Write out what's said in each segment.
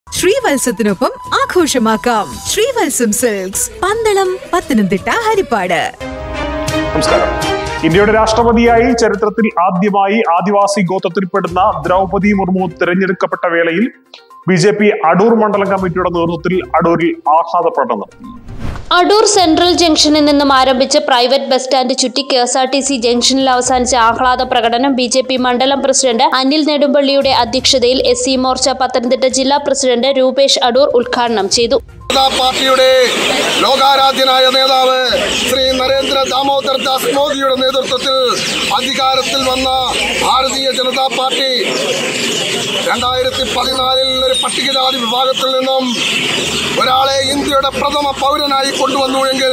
ശ്രീവത്സത്തിനൊപ്പം ആഘോഷമാക്കാം ശ്രീവത്സം സിൽക്സ് പന്തളം പത്തനംതിട്ട ഹരിപ്പാട് നമസ്കാരം ഇന്ത്യയുടെ രാഷ്ട്രപതിയായി ചരിത്രത്തിൽ ആദ്യമായി ആദിവാസി ഗോത്രത്തിൽപ്പെടുന്ന ദ്രൗപതി മുർമു തിരഞ്ഞെടുക്കപ്പെട്ട വേളയിൽ ബി ജെ പി അടൂർ മണ്ഡലം കമ്മിറ്റിയുടെ നേതൃത്വത്തിൽ അടൂരിൽ ആഹ്ലാദ പ്രകടനം നടത്തി അടൂർ സെൻട്രൽ ജംഗ്ഷനിൽ നിന്നും ആരംഭിച്ച് പ്രൈവറ്റ് ബസ് സ്റ്റാൻഡ് ചുറ്റി K S R T C ജംഗ്ഷനിൽ അവസാനിച്ച ആഹ്ലാദ പ്രകടനം ബി ജെ പി മണ്ഡലം പ്രസിഡന്റ് അനിൽ നെടുമ്പള്ളിയുടെ അധ്യക്ഷതയിൽ എസ് സി മോർച്ച പത്തനംതിട്ട ജില്ലാ പ്രസിഡന്റ് രൂപേഷ് അടൂർ ഉദ്ഘാടനം ചെയ്തു ജനതാ പാർട്ടിയുടെ ലോകാരാധ്യനായ നേതാവ് ശ്രീ നരേന്ദ്ര ദാമോദർ ദാസ് മോദിയുടെ നേതൃത്വത്തിൽ അധികാരത്തിൽ വന്ന ഭാരതീയ ജനതാ പാർട്ടി രണ്ടായിരത്തി പതിനാലിൽ ഒരു പട്ടികജാതി വിഭാഗത്തിൽ നിന്നും ഒരാളെ ഇന്ത്യയുടെ പ്രഥമ പൗരനായി കൊണ്ടുവന്നു എങ്കിൽ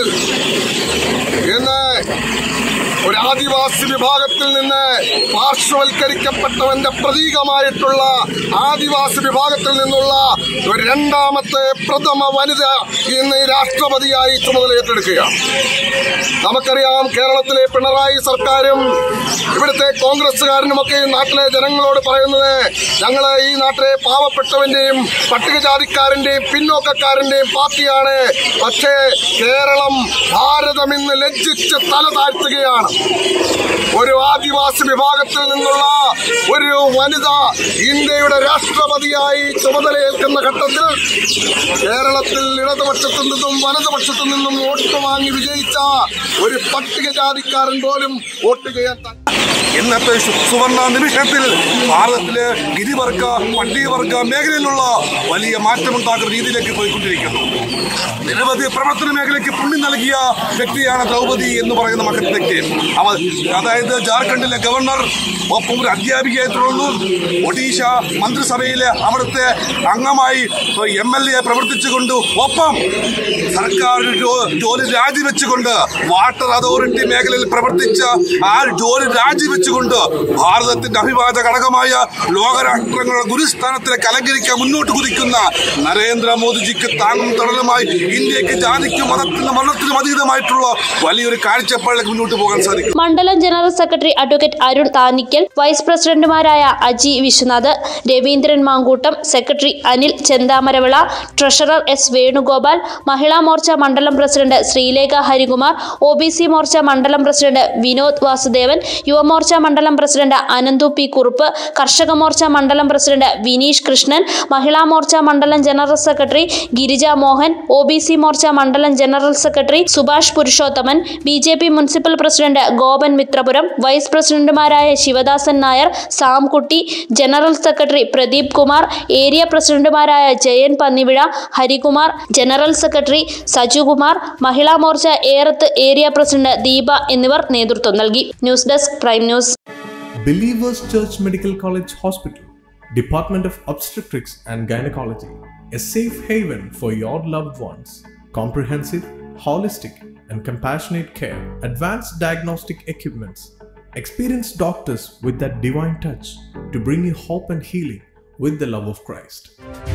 ഇന്ന് ഒരു ആദിവാസി വിഭാഗത്തിൽ നിന്ന് പാർശ്വവൽക്കരിക്കപ്പെട്ടവന്റെ പ്രതീകമായിട്ടുള്ള ആദിവാസി വിഭാഗത്തിൽ നിന്നുള്ള ഒരു രണ്ടാമത്തെ പ്രഥമ വനിത ഇന്ന് ഈ രാഷ്ട്രപതിയായി ചുമതല ഏറ്റെടുക്കുകയാണ് നമുക്കറിയാം കേരളത്തിലെ പിണറായി സർക്കാരും ഇവിടുത്തെ കോൺഗ്രസുകാരനുമൊക്കെ ഈ നാട്ടിലെ ജനങ്ങളോട് പറയുന്നത് ഞങ്ങൾ ഈ നാട്ടിലെ പാവപ്പെട്ടവന്റെയും പട്ടികജാതിക്കാരന്റെയും പിന്നോക്കക്കാരന്റെയും പാർട്ടിയാണ് പക്ഷേ കേരളം ഭാരതം ഇന്ന് ലജ്ജിച്ച് തല താഴ്ത്തുകയാണ് ഒരു ആദിവാസി വിഭാഗത്തിൽ നിന്നുള്ള ഒരു വനിത ഇന്ത്യയുടെ രാഷ്ട്രപതിയായി ചുമതലയേൽക്കുന്ന ഘട്ടത്തിൽ കേരളത്തിൽ ഇടതുപക്ഷത്തു നിന്നും വലതുപക്ഷത്തു നിന്നും വോട്ട് വാങ്ങി വിജയിച്ച ഒരു പട്ടികജാതിക്കാരൻ പോലും വോട്ട് ചെയ്യാൻ ത- ഇന്നത്തെ സു- സുവർണ നിമിഷത്തിൽ ഭാരതത്തിലെ ഗിരിവർഗ പട്ടികവർഗ മേഖലയിലുള്ള വലിയ മാറ്റമുണ്ടാക്കുന്ന രീതിയിലേക്ക് പോയിക്കൊണ്ടിരിക്കുന്നു നിരവധി പ്രവർത്തന മേഖലയ്ക്ക് പുണ്യം നൽകിയ വ്യക്തിയാണ് ദ്രൗപദി എന്ന് പറയുന്ന മഹത്യക്ക് അവർ അതായത് ജാർഖണ്ഡിലെ ഗവർണർ ഒപ്പം ഒരു അധ്യാപികയെ തുടർന്നു ഒഡീഷ മന്ത്രിസഭയിലെ അവിടുത്തെ അംഗമായി എം എൽ എ പ്രവർത്തിച്ചുകൊണ്ട് ഒപ്പം സർക്കാർ ജോ- ജോലി രാജിവെച്ചുകൊണ്ട് വാട്ടർ അതോറിറ്റി മേഖലയിൽ പ്രവർത്തിച്ച ആ ജോലി രാജിവെച്ചുകൊണ്ട് ഭാരതത്തിന്റെ അഭിവാദ ഘടകമായ ലോകരാഷ്ട്രങ്ങളുടെ ഗുരുസ്ഥാനത്തിലേക്ക് അലങ്കരിക്കാൻ മുന്നോട്ട് കുതിക്കുന്ന നരേന്ദ്രമോദിജിക്ക് താങ്ങും തടലുമായി ഇന്ത്യക്ക് ജാതിക്കും മതത്തിനും മതത്തിനും അതീതമായിട്ടുള്ള വലിയൊരു കാഴ്ചപ്പാടിലേക്ക് മുന്നോട്ട് പോകാൻ സാധിക്കും മണ്ഡലം general secretary advocate Arun Thanikkal vice പ്രസിഡന്റുമാരായ Aji Vishwanath Raveendran Mankoottam secretary Anil Chenthamaravila treasurer S Venugopal Mahila Morcha മണ്ഡലം president Sreelekha Harikumar O B C Morcha മണ്ഡലം പ്രസിഡന്റ് വിനോദ് വാസുദേവൻ യുവമോർച്ച മണ്ഡലം പ്രസിഡന്റ് അനന്തു പി കുറുപ്പ് കർഷക മോർച്ച മണ്ഡലം പ്രസിഡന്റ് വിനീഷ് കൃഷ്ണൻ മഹിളാ മോർച്ച മണ്ഡലം general secretary Girija Mohan O B C Morcha മണ്ഡലം general secretary Subhash Purushothaman B J P municipal president Gopan Mithrapuram vice പ്രസിഡന്റുമാരായ Sivadasan Nair Samkutty general secretary Pradeep Kumar area പ്രസിഡന്റുമാരായ Jayan Pannivizha Harikumar general secretary Sajukumar Mahila Morcha Erath area president Deepa എന്നിവർ നേതൃത്വം നൽകി news desk prime news Believers Church Medical College Hospital, Department of Obstetrics and Gynecology, a safe haven for your loved ones. Comprehensive, holistic, and compassionate care, advanced diagnostic equipments, experienced doctors with that divine touch to bring you hope and healing with the love of Christ.